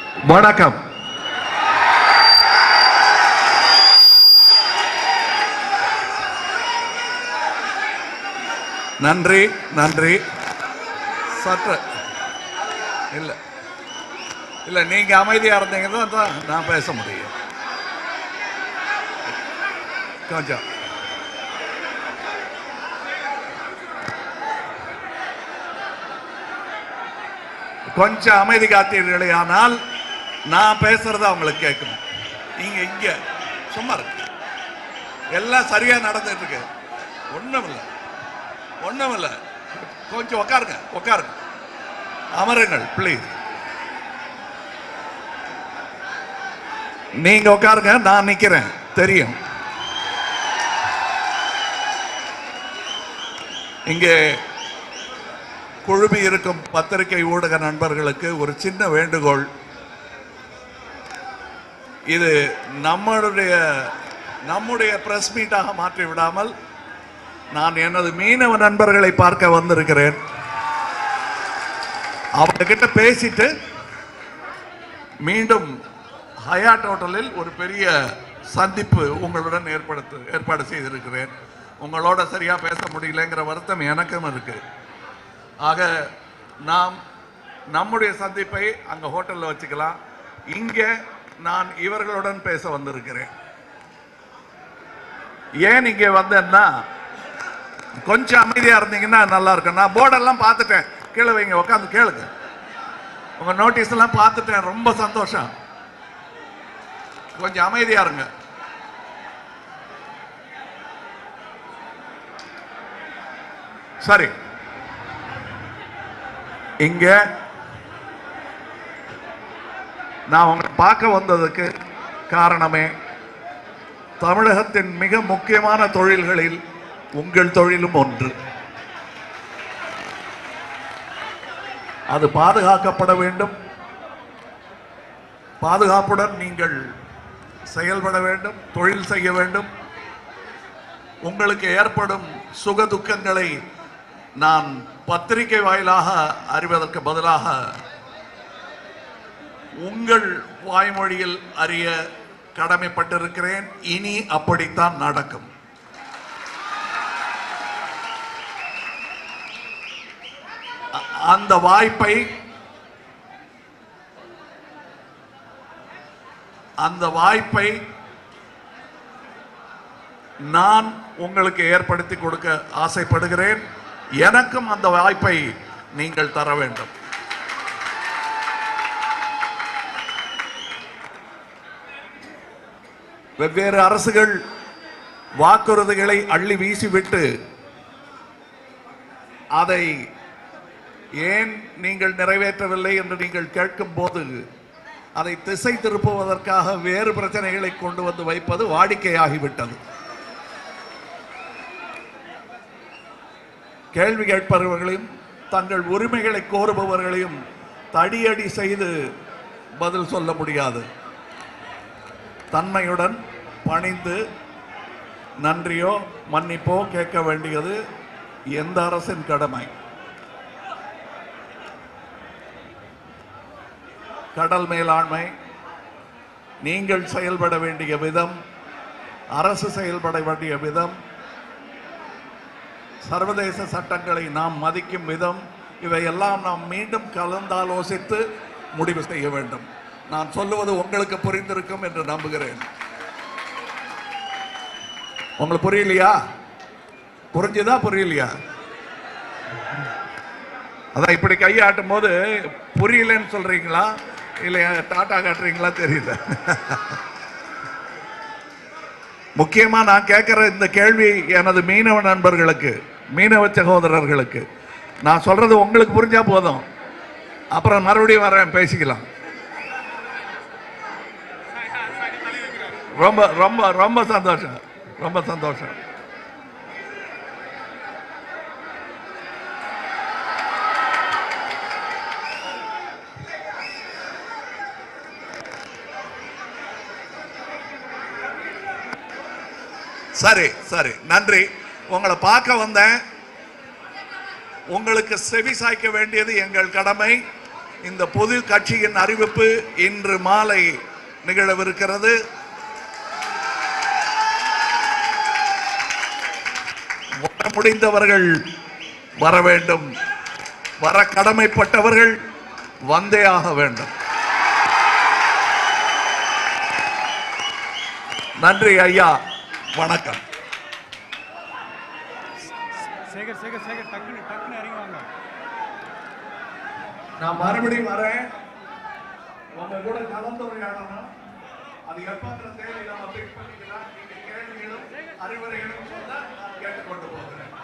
வணக்கம் நன்றி நன்றி சற்று இல்ல இல்ல நீங்க அமைதியா இருந்தீங்கன்னா தான் நான் பேச முடியும் கொஞ்சம் கொஞ்சம் அமைதி காத்தீர்களே ஆனால் நான் பேசுறது அவங்களுக்கு கேட்கணும் நீங்க இங்க சும்மா இருக்கு எல்லாம் சரியா நடந்துட்டு இருக்கு ஒண்ணும் இல்லை ஒண்ணும் இல்லை கொஞ்சம் உட்காருங்க உட்காருங்க அமருங்கள் ப்ளீஸ் நீங்க உட்காருங்க நான் நிக்கிறேன் தெரியும் இங்கே குழுமி இருக்கும் பத்திரிகை ஊடக நண்பர்களுக்கு ஒரு சின்ன வேண்டுகோள் இது நம்மளுடைய நம்முடைய பிரஸ் மீட்டாக மாற்றி விடாமல் நான் எனது மீனவ நண்பர்களை பார்க்க வந்திருக்கிறேன் அவங்க கிட்ட பேசிட்டு மீண்டும் ஹயாட் ஹோட்டலில் ஒரு பெரிய சந்திப்பு உங்களுடன் ஏற்படுத்து ஏற்பாடு செய்திருக்கிறேன் உங்களோட சரியா பேச முடியலங்கிற வருத்தம் எனக்கும் இருக்கு ஆக நாம் நம்முடைய சந்திப்பை அங்க ஹோட்டல்ல வச்சுக்கலாம் இங்க நான் இவர்களுடன் பேச வந்திருக்கிறேன் ஏன் இங்க வந்தேன்னா கொஞ்சம் அமைதியா இருந்தீங்கன்னா நல்லா இருக்கும் நான் போர்டெல்லாம் பார்த்துட்டேன் கீழே வைங்க உட்காந்து கேளுங்க உங்க நோட்டீஸ் எல்லாம் பார்த்துட்டேன் ரொம்ப சந்தோஷம் கொஞ்சம் அமைதியா இருங்க சரி இங்க நான் உங்களை பார்க்க வந்ததுக்கு காரணமே தமிழகத்தின் மிக முக்கியமான தொழில்களில் உங்கள் தொழிலும் ஒன்று அது பாதுகாக்கப்பட வேண்டும் பாதுகாப்புடன் நீங்கள் செயல்பட வேண்டும் தொழில் செய்ய வேண்டும் உங்களுக்கு ஏற்படும் சுக துக்கங்களை நான் பத்திரிகை வாயிலாக அறிவதற்கு பதிலாக உங்கள் வாய்மொழியில் அறிய கடமைப்பட்டிருக்கிறேன் இனி அப்படித்தான் நடக்கும் அ- அந்த வாய்ப்பை அந்த வாய்ப்பை நான் உங்களுக்கு ஏற்படுத்தி கொடுக்க ஆசைப்படுகிறேன் எனக்கும் அந்த வாய்ப்பை நீங்கள் தர வேண்டும் வெவ்வேறு அரசுகள் வாக்குறுதிகளை அள்ளி வீசிவிட்டு அதை ஏன் நீங்கள் நிறைவேற்றவில்லை என்று நீங்கள் கேட்கும் போது அதை திசை திருப்புவதற்காக வேறு பிரச்சனைகளை கொண்டு வந்து வைப்பது வாடிக்கையாகிவிட்டது கேள்வி கேட்பவர்களையும் தங்கள் உரிமைகளை கோருபவர்களையும் தடியடி செய்து பதில் சொல்ல முடியாது தன்மையுடன் பணிந்து நன்றியோ மன்னிப்போ கேட்க வேண்டியது எந்த அரசின் கடமை கடல் மேலாண்மை நீங்கள் செயல்பட வேண்டிய விதம் அரசு செயல்பட வேண்டிய விதம் சர்வதேச சட்டங்களை நாம் மதிக்கும் விதம் இவையெல்லாம் நாம் மீண்டும் கலந்தாலோசித்து முடிவு செய்ய வேண்டும் நான் சொல்லுவது உங்களுக்கு புரிந்திருக்கும் என்று நம்புகிறேன் உங்களுக்கு புரியலையா புரிஞ்சுதா புரியலையா அதான் இப்படி கையாட்டும் போது புரியலன்னு சொல்றீங்களா இல்ல டாட்டா காட்டுறீங்களா தெரியல முக்கியமா நான் கேட்கிற இந்த கேள்வி எனது மீனவ நண்பர்களுக்கு மீனவ சகோதரர்களுக்கு நான் சொல்றது உங்களுக்கு புரிஞ்சா போதும் அப்புறம் மறுபடியும் வரேன் பேசிக்கலாம் ரொம்ப ரொம்ப ரொம்ப சந்தோஷம் ரொம்ப சந்தோஷம் சரி சரி நன்றி உங்களை பார்க்க வந்தேன் உங்களுக்கு செவி சாய்க்க வேண்டியது எங்கள் கடமை இந்த பொது கட்சியின் அறிவிப்பு இன்று மாலை நிகழவிருக்கிறது வர முடிந்தவர்கள் வர வேண்டும் வர கடமைப்பட்டவர்கள் வந்தே ஆக வேண்டும் நன்றி ஐயா வணக்கம் சேகர் சேகர் சேகர் டக்குனு டக்குனு இறங்கி வாங்க நான் மறுபடியும் வரேன் உங்க கூட கலந்துரையாடணும் அது எப்பங்கிற தேவை நம்ம பிக் பண்ணிக்கலாம் நீங்க கேள்விகளும் அறிவுரைகளும் சொன்னா நான் கேட்டுக்கொண்டு போகிறேன்